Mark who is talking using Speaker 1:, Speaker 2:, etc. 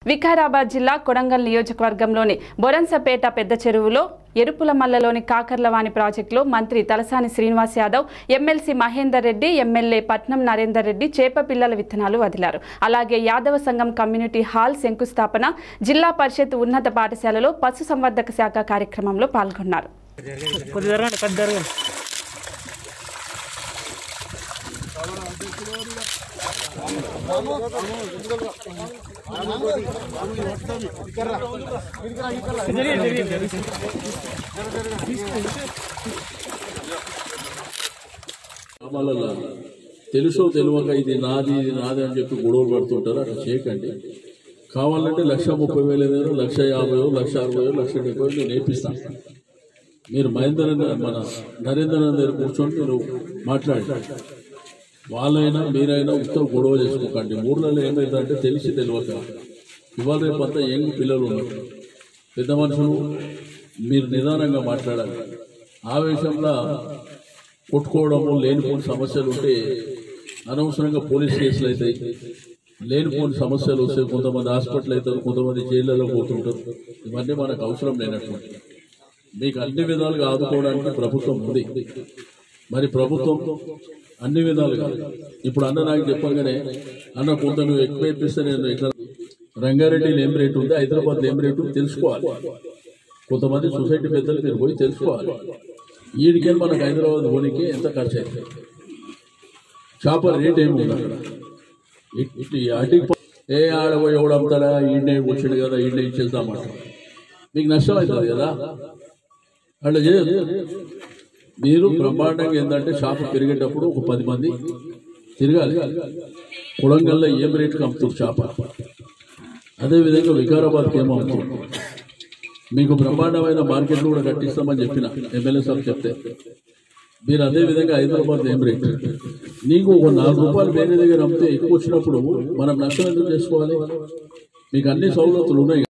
Speaker 1: వికారాబాద్ జిల్లా కొడంగల్ నియోజకవర్గంలోని బొరన్సపేట పెద్ద చెరువులో ఎరుపుల మల్లలోని కాకర్లవాణి ప్రాజెక్టులో మంత్రి తలసాని శ్రీనివాస్ యాదవ్ ఎమ్మెల్సీ మహేందర్ రెడ్డి ఎమ్మెల్యే పట్నం నరేందర్ రెడ్డి చేప పిల్లల విత్తనాలు వదిలారు అలాగే యాదవ సంఘం కమ్యూనిటీ హాల్ శంకుస్థాపన జిల్లా పరిషత్ ఉన్నత పాఠశాలలో పశు సంవర్ధక శాఖ కార్యక్రమంలో పాల్గొన్నారు
Speaker 2: కొద్ది జరగండి కొద్ది జరగండి
Speaker 3: గ్రామాలలో తెలుసో తెలియక ఇది నాది ఇది నాది అని చెప్పి గొడవలు పడుతుంటారు అట్లా చేయకండి కావాలంటే లక్ష ముప్పై వేలు ఏదైనా లక్ష యాభై వేలు లక్ష అరవై వేలు లక్ష డెబ్బై వేలు నేను నేర్పిస్తాను మీరు మహేందర్ అన్న- మన నరేంద్ర అన్న దగ్గర కూర్చొని మీరు మాట్లాడండి వాళ్ళైనా మీరైనా ఉత్తర గొడవ చేసుకోకండి ఊర్లలో ఏమైందంటే తెలిసి తెలియక ఇవాళ రేపు అంతా యంగ్ పిల్లలు ఉన్నారు పెద్ద మనుషులు మీరు నిదానంగా మాట్లాడాలి ఆవేశంలో కొట్టుకోవడము లేనిపోని సమస్యలు ఉంటే అనవసరంగా పోలీస్ కేసులు అవుతాయి లేనిపోని సమస్యలు వస్తే కొంతమంది హాస్పిటల్ అవుతారు కొంతమంది జైళ్ళలో పోతుంటారు ఇవన్నీ మనకు అవసరం లేనటువంటి మీకు అన్ని విధాలుగా ఆదుకోవడానికి ప్రభుత్వం ఉంది మరి ప్రభుత్వం అన్ని విధాలుగా ఇప్పుడు అన్న నాకు చెప్పగానే అన్న కొంత నువ్వు ఎక్కువ ఇప్పిస్తే నేను ఎట్లా రంగారెడ్డిలో ఏం రేటు ఉంది హైదరాబాద్లో ఏం రేటు ఉంది తెలుసుకోవాలి కొంతమంది సొసైటీ పెద్దలు మీరు పోయి తెలుసుకోవాలి ఈడికెళ్ళి మనకు హైదరాబాద్ పోనీకి ఎంత ఖర్చు అవుతుంది చేపల రేట్ ఏమి ఉంది అక్కడ ఇట్- ఇటు అటుకి పో- ఏ ఆడ పోయి ఎవడు అమ్ముతాడా ఈడనే వచ్చాడు కదా ఈడనే ఇచ్చేద్దామంట మీకు నష్టం అవుతుంది కదా అట్లా చేయదు మీరు బ్రహ్మాండంగా ఏంటంటే షాపు పెరిగేటప్పుడు ఒక పది మంది తిరగాలి కొడంగల్లో ఏం రేటుకి అమ్ముతారు చేప అదేవిధంగా వికారాబాద్కి ఏమో అమ్ముతారు మీకు బ్రహ్మాండమైన మార్కెట్లు కూడా కట్టిస్తామని చెప్పిన ఎమ్మెల్యే సార్ చెప్తే మీరు అదే విధంగా హైదరాబాద్ ఏం రేట్ నీకు ఒక నాలుగు రూపాయలు వేరే దగ్గర అమ్మితే ఎక్కువ వచ్చినప్పుడు మనం నష్టం ఎందుకు చేసుకోవాలి మీకు అన్ని సౌలతులు ఉన్నాయి